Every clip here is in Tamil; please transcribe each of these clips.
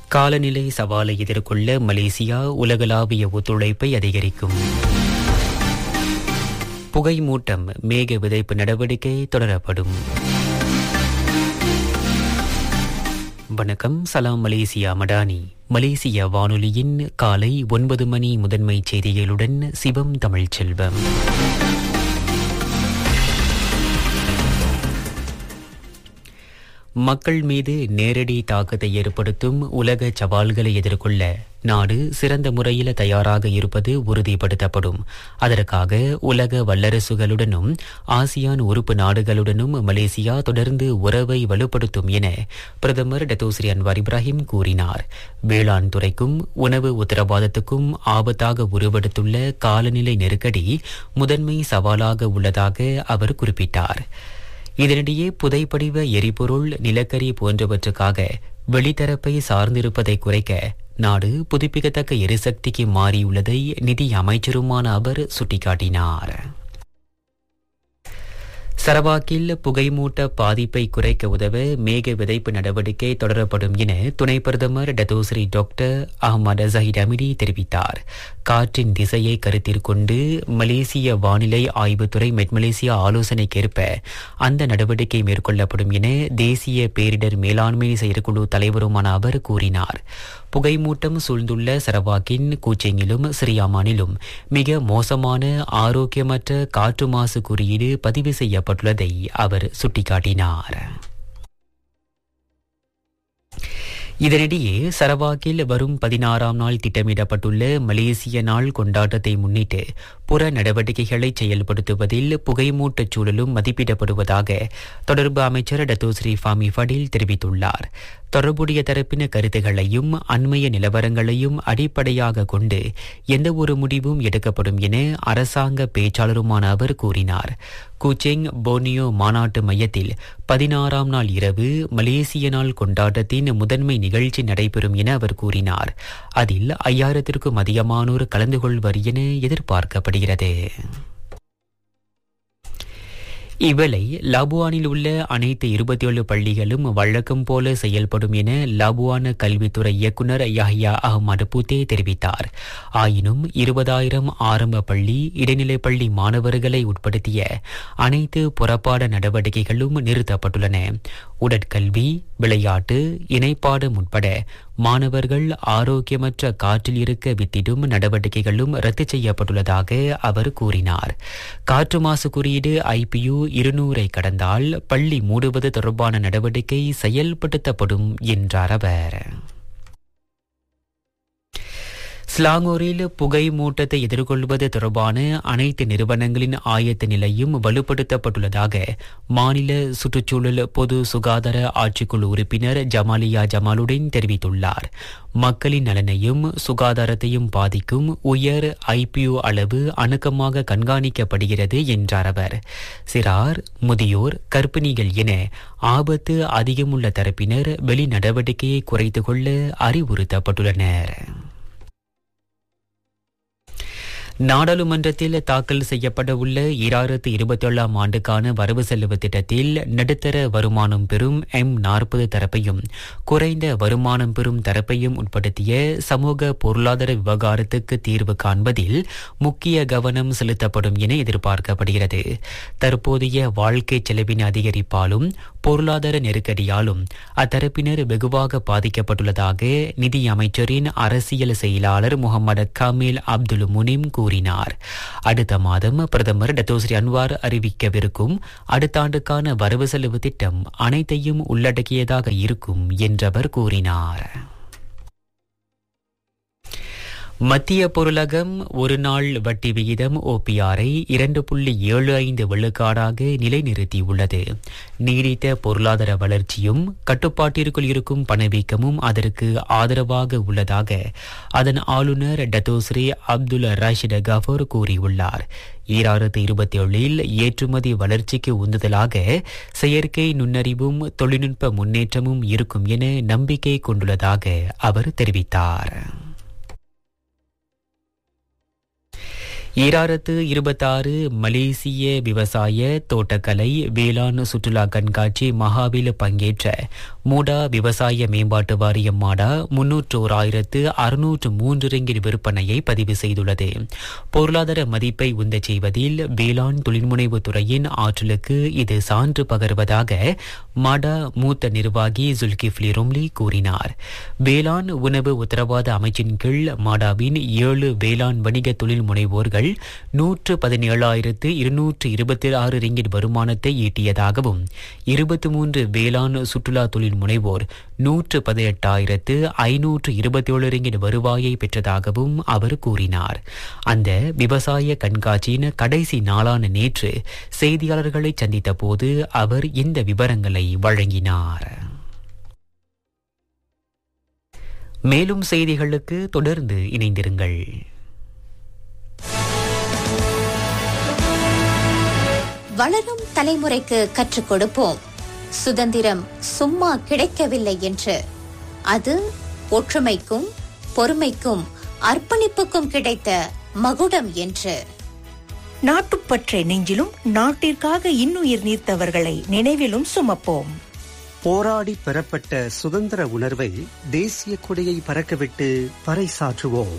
காலநிலை சவாலை எதிர்கொள்ள மலேசியா உலகளாவிய ஒத்துழைப்பை அதிகரிக்கும் புகை மூட்டம் மேக விதைப்பு நடவடிக்கை தொடரப்படும் வணக்கம் சலாம் மலேசியா மடானி மலேசிய வானொலியின் காலை ஒன்பது மணி முதன்மை செய்திகளுடன் சிவம் தமிழ்ச்செல்வம் மக்கள் மீது நேரடி தாக்கத்தை ஏற்படுத்தும் உலக சவால்களை எதிர்கொள்ள நாடு சிறந்த முறையில் தயாராக இருப்பது உறுதிப்படுத்தப்படும் அதற்காக உலக வல்லரசுகளுடனும் ஆசியான் உறுப்பு நாடுகளுடனும் மலேசியா தொடர்ந்து உறவை வலுப்படுத்தும் என பிரதமர் டத்தோஸ்ரீ அன்வார் இப்ராஹிம் கூறினார் வேளாண் துறைக்கும் உணவு உத்தரவாதத்துக்கும் ஆபத்தாக உருவெடுத்துள்ள காலநிலை நெருக்கடி முதன்மை சவாலாக உள்ளதாக அவர் குறிப்பிட்டார் இதனிடையே புதைப்படிவ எரிபொருள் நிலக்கரி போன்றவற்றுக்காக வெளித்தரப்பை சார்ந்திருப்பதை குறைக்க நாடு புதுப்பிக்கத்தக்க எரிசக்திக்கு மாறியுள்ளதை நிதி அமைச்சருமான அவர் சுட்டிக்காட்டினார் சரவாக்கில் புகைமூட்ட பாதிப்பை குறைக்க உதவ மேக விதைப்பு நடவடிக்கை தொடரப்படும் என துணை பிரதமர் Datuk Seri doctor Ahmad Zahid Hamidi தெரிவித்தார் காற்றின் திசையை கருத்தில் கொண்டு மலேசிய வானிலை ஆய்வுத்துறை மெட்மலேசியா ஆலோசனைக்கேற்ப அந்த நடவடிக்கை மேற்கொள்ளப்படும் என தேசிய பேரிடர் மேலாண்மை செயற்குழு தலைவருமான அவர் கூறினார் புகைமூட்டம் சூழ்ந்துள்ள சரவாக்கின் கூச்செங்கிலும் சிரியாமானிலும் மிக மோசமான ஆரோக்கியமற்ற காற்று மாசு குறியீடு பதிவு செய்யப்பட்டுள்ளதை அவர் சுட்டிக்காட்டினார் இதனிடையே சரவாக்கில் வரும் பதினாறாம் நாள் திட்டமிடப்பட்டுள்ள மலேசிய நாள் கொண்டாட்டத்தை முன்னிட்டு புற நடவடிக்கைகளை செயல்படுத்துவதில் புகைமூட்டச் சூழலும் மதிப்பிடப்படுவதாக தொடர்பு அமைச்சர் டத்தோஸ்ரீ ஃபாமி ஃபடில் தெரிவித்துள்ளார் தொடர்புடைய தரப்பின கருத்துகளையும் அண்மைய நிலவரங்களையும் அடிப்படையாக கொண்டு எந்த ஒரு முடிவும் எடுக்கப்படும் என அரசாங்க பேச்சாளருமான அவர் கூறினார் கூச்செங் போனியோ மாநாட்டு மையத்தில் பதினாறாம் நாள் இரவு மலேசிய நாள் கொண்டாட்டத்தின் முதன்மை நிகழ்ச்சி நடைபெறும் என அவர் கூறினார் அதில் ஐயாயிரத்திற்கும் அதிகமானோர் கலந்து கொள்வர் என எதிர்பார்க்கப்படுகிறது இவ்வேளை லாபுவானில் உள்ள அனைத்து இருபத்தி ஏழு பள்ளிகளும் வழக்கம் போல செயல்படும் என லாபுவான கல்வித்துறை இயக்குநர் யாஹ்யா அகமது பூத்தே தெரிவித்தார் ஆயினும் இருபதாயிரம் ஆரம்ப பள்ளி இடைநிலை பள்ளி மாணவர்களை உட்படுத்திய அனைத்து புறப்பாட நடவடிக்கைகளும் நிறுத்தப்பட்டுள்ளன உடற்கல்வி விளையாட்டு இணைப்பாடம் உட்பட மாணவர்கள் ஆரோக்கியமற்ற காற்றில் இருக்க வித்திடும் நடவடிக்கைகளும் ரத்து செய்யப்பட்டுள்ளதாக அவர் கூறினார் காற்று மாசு குறியீடு ஐபியு இருநூறை கடந்தால் பள்ளி மூடுவது தொடர்பான நடவடிக்கை செயல்படுத்தப்படும் என்றார் அவர் ஸ்லாங்கூரில் புகை மூட்டத்தை எதிர்கொள்வது தொடர்பான அனைத்து நிறுவனங்களின் ஆயத்த நிலையும் வலுப்படுத்தப்பட்டுள்ளதாக மாநில சுற்றுச்சூழல் பொது சுகாதார ஆட்சிக்குழு உறுப்பினர் ஜமாலியா ஜமாலுடன் தெரிவித்துள்ளார் மக்களின் நலனையும் சுகாதாரத்தையும் பாதிக்கும் உயர் ஐபியு அளவு அணுக்கமாக கண்காணிக்கப்படுகிறது என்றார் அவர் சிறார் முதியோர் கர்ப்பிணிகள் என ஆபத்து அதிகமுள்ள தரப்பினர் வெளி நடவடிக்கையை குறைத்துக் கொள்ள அறிவுறுத்தப்பட்டுள்ளனர் நாடாளுமன்றத்தில் தாக்கல் செய்யப்பட உள்ள ஈராயிரத்து இருபத்தி ஏழாம் ஆண்டுக்கான வரவு செலவு திட்டத்தில் நடுத்தர வருமானம் பெறும் எம் நாற்பது தரப்பையும் குறைந்த வருமானம் பெறும் தரப்பையும் உட்படுத்திய சமூக பொருளாதார விவகாரத்துக்கு தீர்வு காண்பதில் முக்கிய கவனம் செலுத்தப்படும் என எதிர்பார்க்கப்படுகிறது தற்போதைய வாழ்க்கை செலவின் அதிகரிப்பாலும் பொருளாதார நெருக்கடியாலும் அத்தரப்பினர் வெகுவாக பாதிக்கப்பட்டுள்ளதாக நிதி அமைச்சரின் அரசியல் செயலாளர் முகமது கமீல் அப்துல் முனிம் கூறினார் அடுத்த மாதம் பிரதமர் டத்தோஸ்ரீ அன்வார் அறிவிக்கவிருக்கும் அடுத்த ஆண்டுக்கான வரவு செலவு திட்டம் அனைத்தையும் உள்ளடக்கியதாக இருக்கும் என்றவர் கூறினார் மத்திய பொருளகம் ஒரு நாள் வட்டி விகிதம் ஓபிஆரை இரண்டு புள்ளி ஏழு ஐந்து விழுக்காடாக நிலைநிறுத்தியுள்ளது நீடித்த பொருளாதார வளர்ச்சியும் கட்டுப்பாட்டிற்குள் இருக்கும் பணவீக்கமும் அதற்கு ஆதரவாக உள்ளதாக அதன் ஆளுநர் டத்தோஸ்ரீ அப்துல் ரஷித் கஃபூர் கூறியுள்ளார் ஈராயிரத்து இருபத்தி ஏழில் ஏற்றுமதி வளர்ச்சிக்கு உந்துதலாக செயற்கை நுண்ணறிவும் தொழில்நுட்ப முன்னேற்றமும் இருக்கும் என நம்பிக்கை கொண்டுள்ளதாக அவர் தெரிவித்தார் ஈராயிரத்து இருபத்தாறு மலேசிய விவசாய தோட்டக்கலை வேளாண் சுற்றுலா கண்காட்சி மகாவில் பங்கேற்ற மூடா விவசாய மேம்பாட்டு வாரியம் மாடா முன்னூற்றோராயிரத்து அறுநூற்று மூன்று ரிங்கிட் விற்பனையை பதிவு செய்துள்ளது பொருளாதார மதிப்பை உந்தச் செய்வதில் வேளாண் தொழில்முனைவு துறையின் ஆற்றலுக்கு இது சான்று பகர்வதாக மாடா மூத்த நிர்வாகி ஜுல்கிஃப்லி ரொம்லி கூறினார் வேளாண் உணவு உத்தரவாத அமைச்சின் கீழ் மாடாவின் ஏழு வேளாண் வணிக தொழில் முனைவோர்கள் நூற்று பதினேழாயிரத்து இருநூற்று இருபத்தி ஆறு ரிங்கிட் வருமானத்தை ஈட்டியதாகவும் இருபத்தி மூன்று வேளாண் சுற்றுலா தொழில் முனைவோர் நூற்று பதினெட்டாயிரத்து ஐநூற்று இருபத்தி ஏழு ரிங்கிட் வருவாயை பெற்றதாகவும் அவர் கூறினார் அந்த விவசாய கண்காட்சியின் கடைசி நாளான நேற்று செய்தியாளர்களை சந்தித்த போது அவர் இந்த விவரங்களை வழங்கினார் மேலும் செய்திகளுக்கு தொடர்ந்து இணைந்திருங்கள் வளரும் தலைமுறைக்கு கற்றுக் கொடுப்போம் சுதந்திரம் சும்மா கிடைக்கவில்லை என்று அது ஒற்றுமைக்கும் பொறுமைக்கும் அர்ப்பணிப்புக்கும் கிடைத்த மகுடம் என்று நாட்டுப்பற்றை நெஞ்சிலும் நாட்டிற்காக இன்னுயிர் நீர்த்தவர்களை நினைவிலும் சுமப்போம் போராடி பெறப்பட்ட சுதந்திர உணர்வை தேசிய கொடியை பறக்கவிட்டு பறைசாற்றுவோம்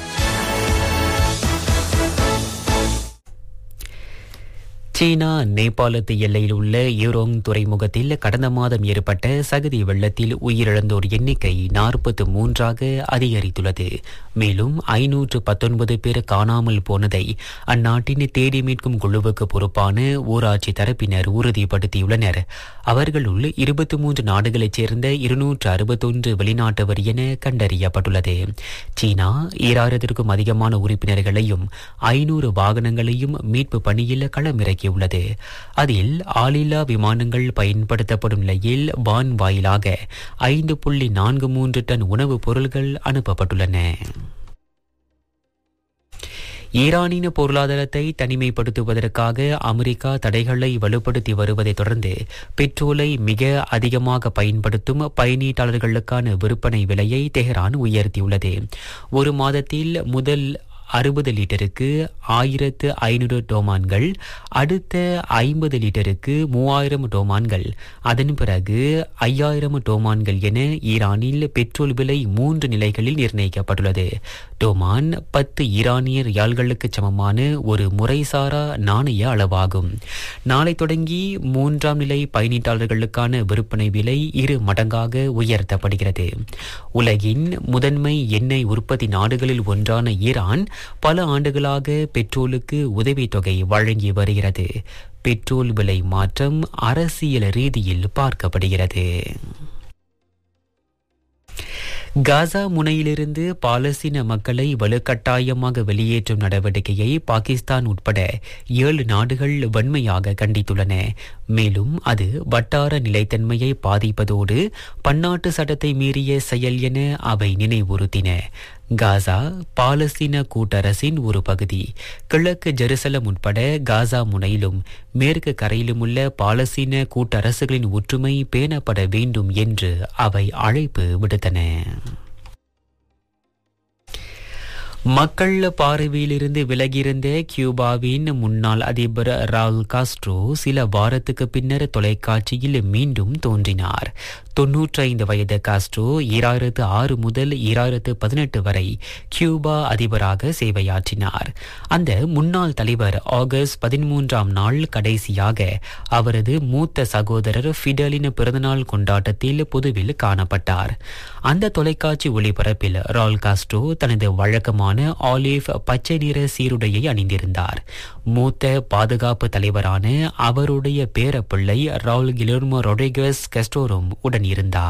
சீனா நேபாளத்து எல்லையில் உள்ள யூரோங் துறைமுகத்தில் கடந்த மாதம் ஏற்பட்ட சகதி வெள்ளத்தில் உயிரிழந்தோர் எண்ணிக்கை நாற்பத்து மூன்றாக அதிகரித்துள்ளது மேலும் ஐநூற்று பத்தொன்பது பேர் காணாமல் போனதை அந்நாட்டின் தேடி மீட்கும் குழுவுக்கு பொறுப்பான ஊராட்சி தரப்பினர் உறுதிப்படுத்தியுள்ளனர் அவர்களுள் இருபத்தி மூன்று நாடுகளைச் சேர்ந்த இருநூற்று அறுபத்தொன்று வெளிநாட்டவர் என கண்டறியப்பட்டுள்ளது சீனா ஈராயிரத்திற்கும் அதிகமான உறுப்பினர்களையும் ஐநூறு வாகனங்களையும் மீட்பு பணியில் களமிறக்கி உள்ளது அதில் ஆளில்லா விமானங்கள் பயன்படுத்தப்படும் நிலையில் வான் வாயிலாக ஐந்து புள்ளி நான்கு மூன்று டன் உணவுப் பொருள்கள் அனுப்பப்பட்டுள்ளன ஈரானின் பொருளாதாரத்தை தனிமைப்படுத்துவதற்காக அமெரிக்கா தடைகளை வலுப்படுத்தி வருவதைத் தொடர்ந்து பெட்ரோலை மிக அதிகமாக பயன்படுத்தும் பயணீட்டாளர்களுக்கான விற்பனை விலையை தெஹ்ரான் உயர்த்தியுள்ளது ஒரு மாதத்தில் முதல் அறுபது லிட்டருக்கு ஆயிரத்து ஐநூறு டோமான்கள் அடுத்த ஐம்பது லிட்டருக்கு மூவாயிரம் டோமான்கள் அதன் பிறகு ஐயாயிரம் டோமான்கள் என ஈரானில் பெட்ரோல் விலை மூன்று நிலைகளில் நிர்ணயிக்கப்பட்டுள்ளது டோமான் பத்து ஈரானிய ரியால்களுக்கு சமமான ஒரு முறைசாரா நாணய அளவாகும் நாளை தொடங்கி மூன்றாம் நிலை பயணீட்டாளர்களுக்கான விற்பனை விலை இரு மடங்காக உயர்த்தப்படுகிறது உலகின் முதன்மை எண்ணெய் உற்பத்தி நாடுகளில் ஒன்றான ஈரான் பல ஆண்டுகளாக பெட்ரோலுக்கு உதவித்தொகை வழங்கி வருகிறது பெட்ரோல் விலை மாற்றம் அரசியல் ரீதியில் பார்க்கப்படுகிறது காசா முனையிலிருந்து பாலஸ்தீன மக்களை வலுக்கட்டாயமாக வெளியேற்றும் நடவடிக்கையை பாகிஸ்தான் உட்பட ஏழு நாடுகள் வன்மையாக கண்டித்துள்ளன மேலும் அது வட்டார நிலைத்தன்மையை பாதிப்பதோடு பன்னாட்டு சட்டத்தை மீறிய செயல் என அவை நினைவுறுத்தின காசா பாலஸ்தீன கூட்டரசின் ஒரு பகுதி கிழக்கு ஜெருசலம் உட்பட காசா முனையிலும் மேற்கு கரையிலும் உள்ள பாலஸ்தீன கூட்டரசுகளின் ஒற்றுமை பேணப்பட வேண்டும் என்று அவை அழைப்பு விடுத்தன மக்கள் பார்வையிலிருந்து விலகியிருந்த கியூபாவின் முன்னாள் அதிபர் ரால் காஸ்ட்ரோ சில வாரத்துக்கு பின்னர் தொலைக்காட்சியில் மீண்டும் தோன்றினார் தொன்னூற்றைந்து வயது காஸ்ட்ரோ ஈராயிரத்து ஆறு முதல் ஈராயிரத்து பதினெட்டு வரை கியூபா அதிபராக சேவையாற்றினார் அந்த முன்னாள் தலைவர் ஆகஸ்ட் பதிமூன்றாம் நாள் கடைசியாக அவரது மூத்த சகோதரர் ஃபிடலின் பிறந்தநாள் கொண்டாட்டத்தில் பொதுவில் காணப்பட்டார் அந்த தொலைக்காட்சி ஒளிபரப்பில் ரால் காஸ்ட்ரோ தனது வழக்கமான ஆலிவ் பச்சை நிற சீருடையை அணிந்திருந்தார் மூத்த பாதுகாப்பு தலைவரான அவருடைய பேரப்பிள்ளை ரால் கிலர்மோ ரொட்ரிகஸ் கஸ்டோரும் உடன் இருந்தார்